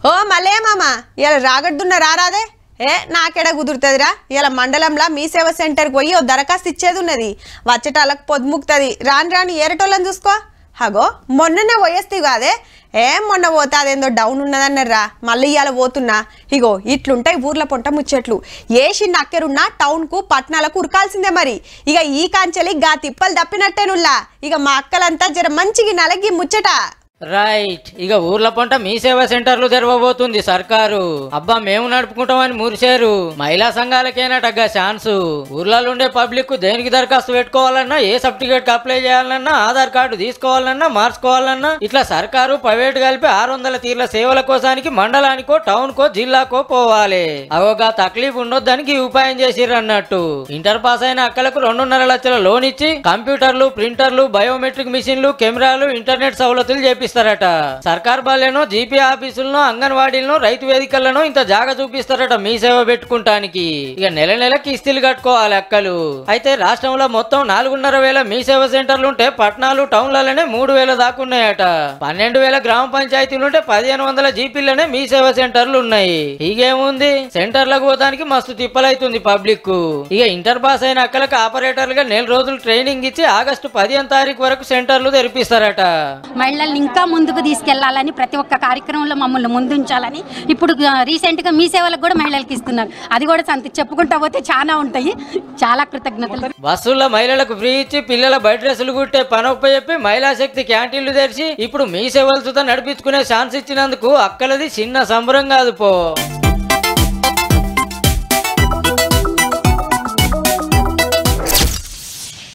ఓ మళ్ళే మామ ఇలా రాగడ్డున్న రారాదే ఏ నాకెడ కుదురుతుందిరా ఇలా మండలంలో మీ సేవ సెంటర్కి పోయి ఓ దరఖాస్తు ఇచ్చేది ఉన్నది వచ్చేటాలకు పొద్దుముక్తుంది రాని రాని ఏరటోళ్ళని చూసుకో హగో మొన్ననే పోయేస్తావు కాదే ఏ మొన్న పోతే అదేందో డౌన్ ఉన్నదన్నారా మళ్ళీ ఇవాళ పోతున్నా ఇగో ఇట్లుంటాయి ఊర్ల పొంట ముచ్చట్లు ఏసి నక్కెరున్నా టౌన్కు పట్టణాలకు ఉరకాల్సిందే మరి ఇక ఈ కాంచెలి గా తిప్పలు తప్పినట్టేనుల్లా ఇక మా అక్కలంతా జర మంచిగా నలగి ముచ్చట రైట్ ఇక ఊర్ల పంట మీ సేవా సెంటర్లు తెరవబోతుంది సర్కారు అబ్బా మేము నడుపుకుంటామని మురిశారు మహిళా సంఘాలకేనటగ్గా ఛాన్స్ ఊర్లలో ఉండే పబ్లిక్ కు దేనికి దరఖాస్తు పెట్టుకోవాలన్నా ఏ సర్టిఫికేట్ అప్లై చేయాలన్నా ఆధార్ కార్డు తీసుకోవాలన్నా మార్చుకోవాలన్నా ఇట్లా సర్కారు ప్రైవేట్ కలిపి ఆరు వందల తీర్ల సేవల కోసానికి మండలానికో టౌన్ కో జిల్లాకో పోవాలి అవగా తక్లీఫ్ ఉండొద్దానికి ఈ ఉపాయం చేసిర్రు అన్నట్టు ఇంటర్ పాస్ అయిన అక్కలకు రెండున్నర లక్షల లోన్ ఇచ్చి కంప్యూటర్లు ప్రింటర్లు బయోమెట్రిక్ మిషన్లు కెమెరాలు ఇంటర్నెట్ సౌలతులు చేపిస్తారట సర్కార్ బాలేనో జీపీ ఆఫీసులను అంగన్వాడీలను రైతు వేదికలను ఇంత జాగా చూపిస్తారట మీ సేవ పెట్టుకుంటానికి ఇక నెల నెల కిస్తీలు కట్టుకోవాలి అక్కలు అయితే రాష్ట్రంలో మొత్తం నాలుగున్నర వేల మీ సేవ సెంటర్లు ఉంటే పట్టణాలు టౌన్లలోనే మూడు వేల దాకున్నాయట పన్నెండు వేల గ్రామ పంచాయతీలు ఉంటే పదిహేను వందల జీపీలనే మీ సేవ సెంటర్లు ఉన్నాయి ఇగేముంది సెంటర్లకు పోతానికి మస్తు తిప్పలైతుంది పబ్లిక్ కు ఇక ఇంటర్ పాస్ అయిన అక్కలకు ఆపరేటర్లుగా నెల రోజులు ట్రైనింగ్ ఇచ్చి ఆగస్టు పదిహేను తారీఖు వరకు సెంటర్లు తెరిపిస్తారట మహిళల్ని ఇంకా ముందుకు తీసుకెళ్లాలని ప్రతి ఒక్క కార్యక్రమంలో మమ్మల్ని ముందుంచాలని ఇప్పుడు రీసెంట్ గా మీ సేవలకు కూడా మహిళలకు ఇస్తున్నారు అది కూడా సంత చెప్పుకుంటా పోతే చాలా ఉంటాయి చాలా కృతజ్ఞతలు బస్సుల్లో మహిళలకు ఫ్రీ ఇచ్చి పిల్లల బయట డ్రెస్సులు కుట్టే పనొప్ప చెప్పి మహిళా శక్తి క్యాంటీన్లు తెరిచి ఇప్పుడు మీ సేవలతో నడిపించుకునే ఛాన్స్ ఇచ్చినందుకు అక్కలది చిన్న సంబరం కాదు పో